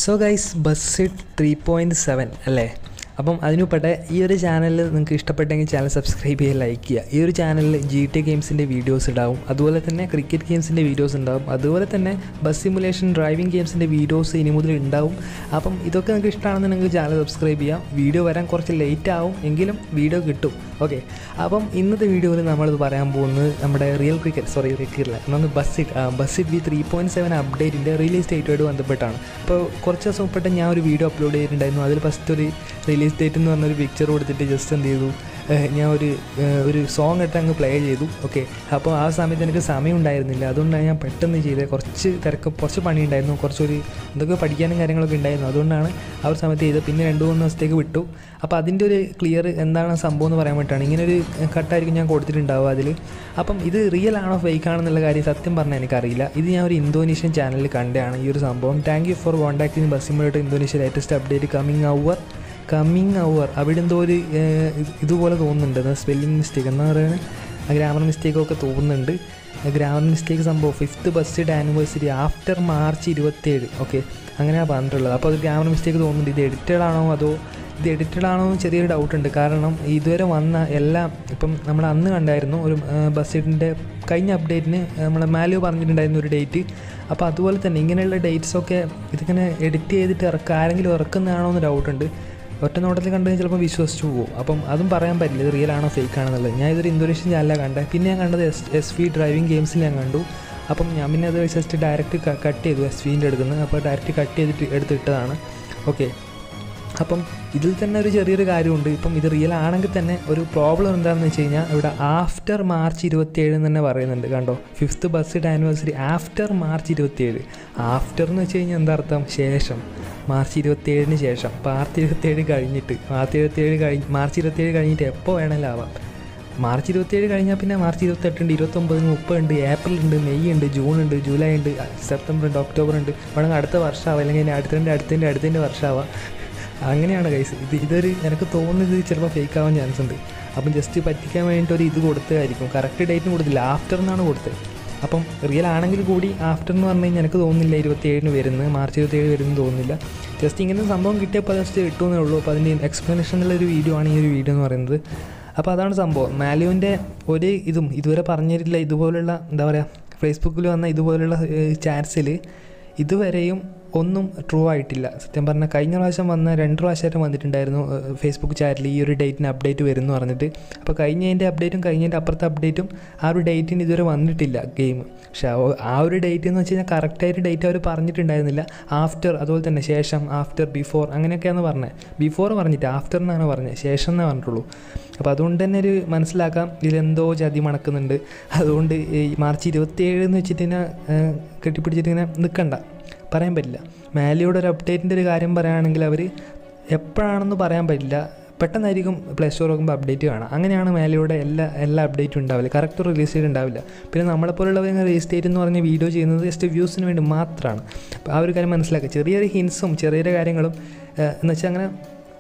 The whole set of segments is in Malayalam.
so guys bus three point seven അല്ലേ അപ്പം അതിനുപെട്ട ഈ ഒരു ചാനലിൽ നിങ്ങൾക്ക് ഇഷ്ടപ്പെട്ടെങ്കിൽ ചാനൽ സബ്സ്ക്രൈബ് ചെയ്യുക ലൈക്ക് ചെയ്യുക ഈ ഒരു ചാനലിൽ ജി ടി ഗെയിംസിൻ്റെ വീഡിയോസ് ഉണ്ടാവും അതുപോലെ തന്നെ ക്രിക്കറ്റ് ഗെയിംസിൻ്റെ വീഡിയോസ് ഉണ്ടാവും അതുപോലെ തന്നെ ബസ് സിമുലേഷൻ ഡ്രൈവിംഗ് ഗെയിംസിൻ്റെ വീഡിയോസ് ഇനി മുതൽ ഉണ്ടാവും അപ്പം ഇതൊക്കെ നിങ്ങൾക്ക് ഇഷ്ടമാണെന്നുണ്ടെങ്കിൽ ചാനൽ സബ്സ്ക്രൈബ് ചെയ്യാം വീഡിയോ വരാൻ കുറച്ച് ലേറ്റ് ആവും എങ്കിലും വീഡിയോ കിട്ടും ഓക്കെ അപ്പം ഇന്നത്തെ വീഡിയോയിൽ നമ്മളിത് പറയാൻ പോകുന്നത് നമ്മുടെ റിയൽ ക്രിക്കറ്റ് സോറി ക്രിക്കറ്റില്ല എന്നാൽ bus bus V three point seven അപ്ഡേറ്റിൻ്റെ റിലീസ് ഡേറ്റുമായിട്ട് ബന്ധപ്പെട്ടാണ് അപ്പോൾ കുറച്ച് ദിവസം മുമ്പിട്ട് ഞാൻ ഒരു വീഡിയോ അപ്ലോഡ് ചെയ്തിട്ടുണ്ടായിരുന്നു അതിൽ ഫസ്റ്റ് ഒരു റിലീസ് ഡേറ്റ് എന്ന് പറഞ്ഞൊരു പിക്ചർ കൊടുത്തിട്ട് ജസ്റ്റ് എന്ത് ചെയ്തു ഏഹ് ഞാൻ ഒരു ഏഹ് ഒരു സോങ് ഇട്ട് അങ്ങ് പ്ലേ ചെയ്തു ഓക്കെ അപ്പോൾ ആ സമയത്ത് എനിക്ക് സമയം ഉണ്ടായിരുന്നില്ല അതുകൊണ്ടാണ് ഞാൻ പെട്ടെന്ന് ചെയ്തത് കുറച്ച് തിരക്ക് കുറച്ച് പണി ഉണ്ടായിരുന്നു കുറച്ചൊരു എന്തൊക്കെ പഠിക്കാനും കാര്യങ്ങളൊക്കെ ഉണ്ടായിരുന്നു അതുകൊണ്ടാണ് ആ ഒരു സമയത്ത് ചെയ്തത് പിന്നെ രണ്ട് മൂന്ന് ദിവസത്തേക്ക് വിട്ടു അപ്പോൾ അതിൻ്റെ ഒരു ക്ലിയർ എന്താണ് സംഭവം എന്ന് പറയാൻ വേണ്ടിയിട്ടാണ് ഇങ്ങനെ ഒരു കട്ടായിരിക്കും ഞാൻ കൊടുത്തിട്ടുണ്ടാവുക അതിൽ അപ്പം ഇത് റിയൽ ആണോ ഫേക്ക് ആണെന്നുള്ള കാര്യം സത്യം പറഞ്ഞാൽ എനിക്കറിയില്ല ഇത് ഞാൻ ഒരു ഇന്തോനേഷ്യൻ ചാനലിൽ കണ്ടതാണ് ഈ ഒരു സംഭവം താങ്ക് യു ഫോർ കോൺടാക്ടിങ് ബസ്സിമായിട്ട് Indonesia latest update coming hour coming hour അവിടെ എന്തോ ഒരു ഏഹ്, ഇത് ഇതുപോലെ തോന്നുന്നുണ്ട് സ്പെല്ലിംഗ് മിസ്റ്റേക്ക് എന്താ പറയുന്നത് ഗ്രാമർ മിസ്റ്റേക്കൊക്കെ തോന്നുന്നുണ്ട് ഗ്രാമർ മിസ്റ്റേക്ക് സംഭവം ഫിഫ്ത്ത് ബസ്സിൻ്റെ ആനിവേഴ്സറി ആഫ്റ്റർ മാർച്ച് ഇരുപത്തേഴ് ഓക്കെ അങ്ങനെയാണ് പറഞ്ഞിട്ടുള്ളത് അപ്പോൾ അത് ഗ്രാമർ മിസ്റ്റേക്ക് തോന്നുന്നുണ്ട് ഇത് എഡിറ്റഡ് ആണോ അതോ ഇത് എഡിറ്റഡ് ആണോ എന്ന് ചെറിയൊരു ഡൗട്ട് ഉണ്ട് കാരണം ഇതുവരെ വന്ന എല്ലാം ഇപ്പം നമ്മൾ അന്ന് കണ്ടായിരുന്നു ഒരു ബസ്സിൻ്റെ കഴിഞ്ഞ അപ്ഡേറ്റിന് നമ്മളെ മാലിയോ പറഞ്ഞിട്ടുണ്ടായിരുന്നു ഒരു ഡേറ്റ് അപ്പോൾ അതുപോലെ തന്നെ ഇങ്ങനെയുള്ള ഡേറ്റ്സൊക്കെ ഇതിങ്ങനെ എഡിറ്റ് ചെയ്തിട്ട് ഇറക്കുക ആരെങ്കിലും ഇറക്കുന്നതാണോ എന്ന് ഡൗട്ടുണ്ട് ഒറ്റ നോട്ടത്തിൽ കണ്ടു കഴിഞ്ഞാൽ ചിലപ്പോൾ വിശ്വസിച്ചു പോകും അപ്പം അതും പറയാൻ പറ്റില്ല ഇത് റിയൽ ആണോ ഫേക്ക് ആണെന്നുള്ളത് ഞാൻ ഇതൊരു ഇന്തോനേഷ്യൻ ചാനലാണ് കണ്ടത് പിന്നെ ഞാൻ കണ്ടത് എസ് എസ് വി ഡ്രൈവിംഗ് ഗെയിംസിൽ ഞാൻ കണ്ടു അപ്പം ഞാൻ പിന്നെ അത് ജസ്റ്റ് ഡയറക്റ്റ് കട്ട് ചെയ്തു എസ് വിൻ്റെ എടുക്കുന്നത് അപ്പോൾ ഡയറക്റ്റ് കട്ട് ചെയ്തിട്ട് എടുത്തിട്ടതാണ് ഓക്കെ അപ്പം ഇതിൽ തന്നെ ഒരു ചെറിയൊരു കാര്യമുണ്ട് ഇപ്പം ഇത് റിയൽ ആണെങ്കിൽ തന്നെ ഒരു പ്രോബ്ലം എന്താണെന്ന് വെച്ച് കഴിഞ്ഞാൽ ഇവിടെ ആഫ്റ്റർ മാർച്ച് ഇരുപത്തിയേഴ് എന്ന് തന്നെ പറയുന്നുണ്ട് കണ്ടോ ഫിഫ്ത്ത് ബസ്സിൻ്റെ ആനിവേഴ്സറി ആഫ്റ്റർ മാർച്ച് ഇരുപത്തിയേഴ് ആഫ്റ്റർ എന്ന് വെച്ച് കഴിഞ്ഞാൽ എന്താ അർത്ഥം ശേഷം മാർച്ച് ഇരുപത്തിയേഴിന് ശേഷം മാർച്ച് ഇരുപത്തിയേഴ് കഴിഞ്ഞിട്ട് മാർച്ച് ഇരുപത്തിയേഴ് കഴിഞ്ഞ് മാർച്ച് ഇരുപത്തിയേഴ് കഴിഞ്ഞിട്ട് എപ്പോൾ വേണമെങ്കിലും ആവാം മാർച്ച് ഇരുപത്തിയേഴ് കഴിഞ്ഞാൽ പിന്നെ മാർച്ച് ഇരുപത്തെട്ടുണ്ട് ഇരുപത്തൊമ്പത് മുപ്പതുണ്ട് ഏപ്രിൽ ഉണ്ട് മെയ് ഉണ്ട് ജൂൺ ഉണ്ട് ജൂലൈ ഉണ്ട് സെപ്റ്റംബർ ഉണ്ട് ഒക്ടോബർ ഉണ്ട് വേണമെങ്കിൽ അടുത്ത വർഷമാവാം അല്ലെങ്കിൽ ഇനി അടുത്തതിൻ്റെ അടുത്തതിൻ്റെ അടുത്തതിൻ്റെ വർഷമാവാം അങ്ങനെയാണ് കൈസ് ഇത് ഇതൊരു എനിക്ക് തോന്നുന്നത് ഇത് ചിലപ്പോൾ ഫേക്ക് ആവാൻ ചാൻസ് ഉണ്ട് അപ്പം ജസ്റ്റ് പറ്റിക്കാൻ വേണ്ടിയിട്ട് ഒരു ഇത് കൊടുത്തതായിരിക്കും കറക്റ്റ് ഡേറ്റിന് കൊടുത്തില്ല ആഫ്റ്റർ എന്നാണ് കൊടുത്തത് അപ്പം റിയൽ ആണെങ്കിൽ കൂടി ആഫ്റ്റർ എന്ന് പറഞ്ഞു കഴിഞ്ഞാൽ എനിക്ക് തോന്നുന്നില്ല ഇരുപത്തിയേഴിന് വരുന്നത് മാർച്ച് ഇരുപത്തിയേഴ് വരുന്നത് തോന്നുന്നില്ല ജസ്റ്റ് ഇങ്ങനെ സംഭവം കിട്ടിയപ്പോൾ ജസ്റ്റ് കിട്ടുമെന്നേ ഉള്ളൂ അപ്പോൾ അതിൻ്റെ എക്സ്പ്ലനേഷനുള്ള ഒരു വീഡിയോ ആണ് ഈ ഒരു വീഡിയോ എന്ന് പറയുന്നത് അപ്പോൾ അതാണ് സംഭവം മാലിയോൻ്റെ ഒരു ഇതും ഇതുവരെ പറഞ്ഞിട്ടില്ല ഇതുപോലുള്ള എന്താ പറയുക ഫേസ്ബുക്കിൽ വന്ന ഇതുപോലുള്ള ചാറ്റ്സിൽ ഇതുവരെയും ഒന്നും ട്രൂ ആയിട്ടില്ല സത്യം പറഞ്ഞാൽ കഴിഞ്ഞ പ്രാവശ്യം വന്ന രണ്ട് പ്രാവശ്യമായിട്ട് വന്നിട്ടുണ്ടായിരുന്നു ഏഹ്, ഫേസ്ബുക്ക് ചാറ്റിൽ ഈ ഒരു ഡേറ്റിന് അപ്ഡേറ്റ് വരും എന്ന് പറഞ്ഞിട്ട് അപ്പോൾ കഴിഞ്ഞതിൻ്റെ അപ്ഡേറ്റും കഴിഞ്ഞതിൻ്റെ അപ്പുറത്തെ അപ്ഡേറ്റും ആ ഒരു ഡേറ്റിന് ഇതുവരെ വന്നിട്ടില്ല ഗെയിം പക്ഷേ ആ- ആ ഒരു ഡേറ്റ് എന്ന് വെച്ച് കഴിഞ്ഞാൽ കറക്റ്റായിട്ട് ഡേറ്റ് അവർ പറഞ്ഞിട്ടുണ്ടായിരുന്നില്ല ആഫ്റ്റർ അതുപോലെ തന്നെ ശേഷം ആഫ്റ്റർ ബിഫോർ അങ്ങനെയൊക്കെയാണ് പറഞ്ഞത് ബിഫോർ പറഞ്ഞിട്ട് ആഫ്റ്റർ എന്നാണ് പറഞ്ഞത് ശേഷം എന്നേ പറഞ്ഞിട്ടുള്ളൂ അപ്പോൾ അതുകൊണ്ട് തന്നെ ഒരു മനസ്സിലാക്കാം ഇതിലെന്തോ ചതി മണക്കുന്നുണ്ട് അതുകൊണ്ട് ഈ മാർച്ച് ഇരുപത്തിയേഴ് എന്ന് വെച്ചിട്ട് ഇങ്ങനെ ഏഹ്, കെട്ടിപ്പിടിച്ചിട്ട് ഇങ്ങനെ നിൽക്കണ്ട പറയാൻ പറ്റില്ല മാലിയുടെ ഒരു അപ്ഡേറ്റിൻ്റെ ഒരു കാര്യം പറയുകയാണെങ്കിൽ അവർ എപ്പോഴാണെന്ന് പറയാൻ പറ്റില്ല പെട്ടെന്നായിരിക്കും പ്ലേ സ്റ്റോർ നോക്കുമ്പോൾ അപ്ഡേറ്റ് കാണാം അങ്ങനെയാണ് മാലിയുടെ എല്ലാ എല്ലാ അപ്ഡേറ്റും ഉണ്ടാവില്ല കറക്റ്റ് റിലീസ് ഡേറ്റ് ഉണ്ടാവില്ല പിന്നെ നമ്മളെപ്പോലുള്ളവർ റിലീസ് ഡേറ്റ് എന്ന് പറഞ്ഞ വീഡിയോ ചെയ്യുന്നത് ജസ്റ്റ് വ്യൂസിന് വേണ്ടി മാത്രമാണ് അപ്പോൾ ആ ഒരു കാര്യം മനസ്സിലാക്കുക ചെറിയൊരു ഹിൻസും ചെറിയ ചെറിയ കാര്യങ്ങളും ഏഹ്, എന്ന് വെച്ചാൽ അങ്ങനെ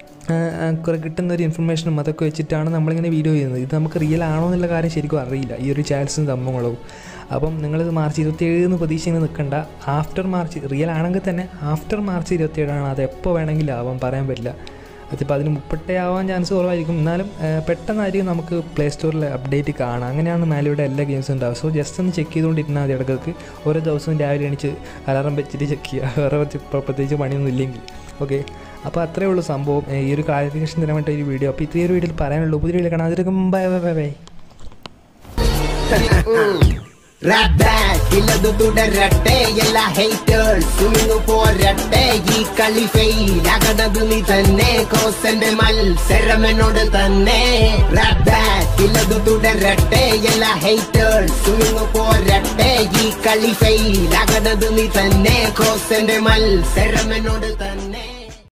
കുറെ കിട്ടുന്ന ഒരു ഇൻഫർമേഷനും അതൊക്കെ വെച്ചിട്ടാണ് നമ്മളിങ്ങനെ വീഡിയോ ചെയ്യുന്നത് ഇത് നമുക്ക് റിയൽ ആണോ എന്നുള്ള കാര്യം ശരിക്കും അറിയില്ല ഈ ഒരു ചാൻസും സംഭവങ്ങളും അപ്പം നിങ്ങളിത് മാർച്ച് ഇരുപത്തിയേഴ് എന്ന് പ്രതീക്ഷ ഇങ്ങനെ നിൽക്കണ്ട ആഫ്റ്റർ മാർച്ച് റിയൽ ആണെങ്കിൽ തന്നെ ആഫ്റ്റർ മാർച്ച് ഇരുപത്തിയേഴാണ് അത് എപ്പോൾ വേണമെങ്കിലും ആവാം പറയാൻ പറ്റില്ല അതിപ്പോൾ അതിന് മുപ്പട്ടേ ആവാൻ ചാൻസ് കുറവായിരിക്കും എന്നാലും ആ, പെട്ടെന്നായിരിക്കും നമുക്ക് പ്ലേ സ്റ്റോറിൽ അപ്ഡേറ്റ് കാണാം അങ്ങനെയാണ് മാലിയുടെ എല്ലാ ഗെയിംസും ഉണ്ടാവും സോ ജസ്റ്റ് ഒന്ന് ചെക്ക് ചെയ്തുകൊണ്ടിരുന്നാൽ മതി ഇടയ്ക്ക് ഓരോ ദിവസവും രാവിലെ എണീച്ച് അലാറം വെച്ചിട്ട് ചെക്ക് ചെയ്യുക വേറെ കുറച്ച് പ്ര- പ്രത്യേകിച്ച് പണിയൊന്നും ഇല്ലെങ്കിൽ ഓക്കെ അപ്പോൾ അത്രേ ഉള്ളൂ സംഭവം ഏ, ഈ ഒരു ക്ലാരിഫിക്കേഷൻ തരാൻ വേണ്ടി ഒരു വീഡിയോ അപ്പോൾ ഇത്രയും ഒരു വീഡിയോയിൽ പറയാനുള്ളൂ പുതിയ വീഡിയോ കാണാം അതിലൊക്കെ bye bye bye bye rap back ഇല്ലതു തുടരട്ടെ എല്ലാ ഹേറ്റേഴ്സ് സ്വിമ്മിങ് പോരട്ടെ ഈ കളി ഫെയിൽ ആകണത് നീ തന്നെ കോസന്റെ മത്സരം എന്നോട് തന്നെ റാപ്പ് ബാക്ക് ഇല്ലതു തുടരട്ടെ എല്ലാ ഹേറ്റേഴ്സ് സ്വിമ്മിങ് പോരട്ടെ ഈ കളി ഫെയിൽ ആകണത് നീ തന്നെ കോസന്റെ മത്സരം എന്നോട് തന്നെ